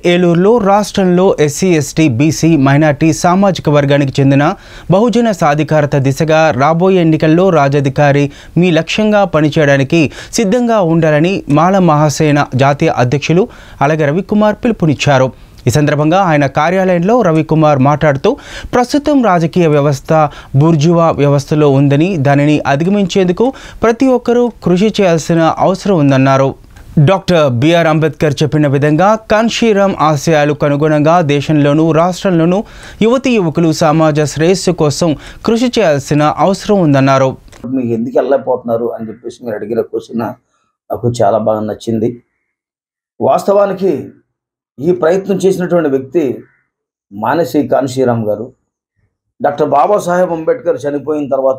ఏలూరులో రాష్ట్రంలో SC ST BC minority సామాజిక వర్గానికి చెందిన బహుజన సాధికారత దిశగా రాబోయే ఎన్నికల్లో రాజధికారి మీ లక్ష్యంగా పనిచేయడానికి సిద్ధంగా ఉండాలని మాల మహాసేన జాతీయ అధ్యక్షులు అలాగే రవికుమార్ పిలుపునిచ్చారు ఈ సందర్భంగా ఆయన కార్యాలయంలో రవికుమార్ మాట్లాడుతూ ప్రస్తుతం రాజకీయ వ్యవస్థ బూర్జువా వ్యవస్థలో ఉందని దానిని అధిగమించేందుకు ప్రతి ఒక్కరూ కృషి చేయాల్సిన అవసరం ఉందన్నారు డాక్టర్ బిఆర్ అంబేద్కర్ చెప్పిన విధంగా కాన్షీరామ్ ఆశయాలకు అనుగుణంగా దేశంలోనూ రాష్ట్రంలోనూ యువతి యువకులు సమాజ శ్రేయస్సు కోసం కృషి చేయాల్సిన అవసరం ఉందన్నారు మీకు ఎందుకు వెళ్ళలేకపోతున్నారు అని చెప్పేసి మీరు అడిగిన క్వశ్చన్ నాకు చాలా బాగా నచ్చింది వాస్తవానికి ఈ ప్రయత్నం చేసినటువంటి వ్యక్తి మానసి కాన్షీరామ్ గారు డాక్టర్ బాబాసాహెబ్ అంబేద్కర్ చనిపోయిన తర్వాత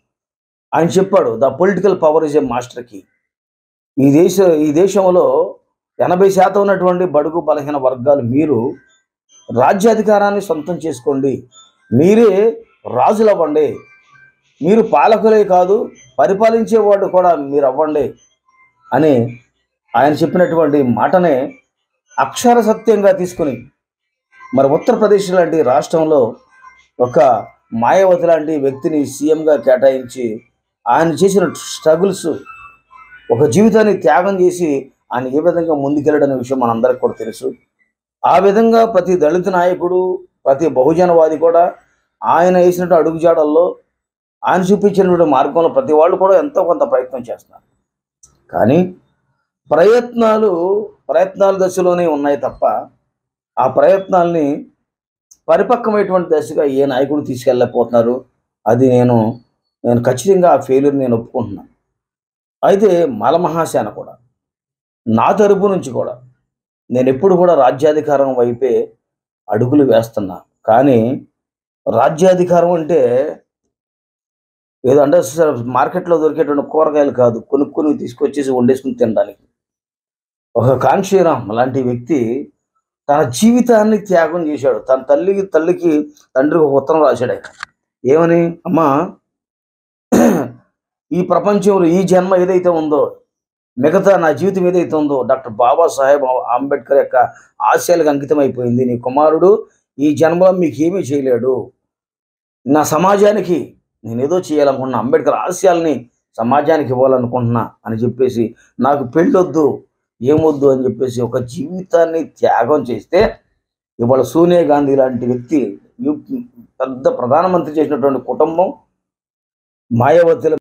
ఆయన చెప్పాడు the political power is a master key ఈ దేశ ఈ దేశంలో ఎనభై శాతం ఉన్నటువంటి బడుగు బలహీన వర్గాలు మీరు రాజ్యాధికారాన్ని సొంతం చేసుకోండి మీరే రాజులు అవ్వండి మీరు పాలకులే కాదు పరిపాలించేవాడు కూడా మీరు అవ్వండి అని ఆయన చెప్పినటువంటి మాటనే అక్షర సత్యంగా తీసుకుని మరి ఉత్తరప్రదేశ్ లాంటి రాష్ట్రంలో ఒక మాయావతి లాంటి వ్యక్తిని సీఎంగా కేటాయించి ఆయన చేసిన స్ట్రగుల్స్ ఒక జీవితాన్ని త్యాగం చేసి ఆయన ఏ విధంగా ముందుకెళ్ళడనే విషయం మనందరికి కూడా తెలుసు ఆ విధంగా ప్రతి దళిత నాయకుడు ప్రతి బహుజనవాది కూడా ఆయన వేసినట్టు అడుగుజాడల్లో ఆయన చూపించినటువంటి మార్గంలో ప్రతి వాళ్ళు కూడా ఎంతో కొంత ప్రయత్నం చేస్తున్నారు కానీ ప్రయత్నాలు ప్రయత్నాల దశలోనే ఉన్నాయి తప్ప ఆ ప్రయత్నాల్ని పరిపక్వమైనటువంటి దశగా ఏ నాయకుడు తీసుకెళ్ళలేకపోతున్నారు అది నేను నేను ఖచ్చితంగా ఆ ఫెయిల్యూర్ నేను ఒప్పుకుంటున్నాను అయితే మలమహాసేన కూడా నా తరపు నుంచి కూడా నేను ఎప్పుడు కూడా రాజ్యాధికారం వైపే అడుగులు వేస్తున్నా కానీ రాజ్యాధికారం అంటే ఏదో అంటే స- మార్కెట్లో దొరికేటువంటి కూరగాయలు కాదు కొనుక్కొని తీసుకొచ్చేసి వండేసుకుని తినడానికి ఒక కాంక్షీరామ్ లాంటి వ్యక్తి తన జీవితాన్ని త్యాగం చేశాడు తన తల్లికి తల్లికి తండ్రికి ఒక ఉత్తరం రాశాడు ఆయన ఏమని అమ్మా ఈ ప్రపంచంలో ఈ జన్మ ఏదైతే ఉందో మిగతా నా జీవితం ఏదైతే ఉందో డాక్టర్ బాబాసాహెబ్ అంబేద్కర్ యొక్క ఆశయాలకు అంకితం అయిపోయింది నీ కుమారుడు ఈ జన్మలో మీకు ఏమీ చేయలేడు నా సమాజానికి నేను ఏదో చేయాలనుకుంటున్నా అంబేద్కర్ ఆశయాల్ని సమాజానికి ఇవ్వాలనుకుంటున్నా అని చెప్పేసి నాకు పెళ్ళొద్దు ఏమొద్దు అని చెప్పేసి ఒక జీవితాన్ని త్యాగం చేస్తే ఇవాళ సోనియా గాంధీ లాంటి వ్యక్తి యు- పెద్ద ప్రధానమంత్రి చేసినటువంటి కుటుంబం మాయావతిల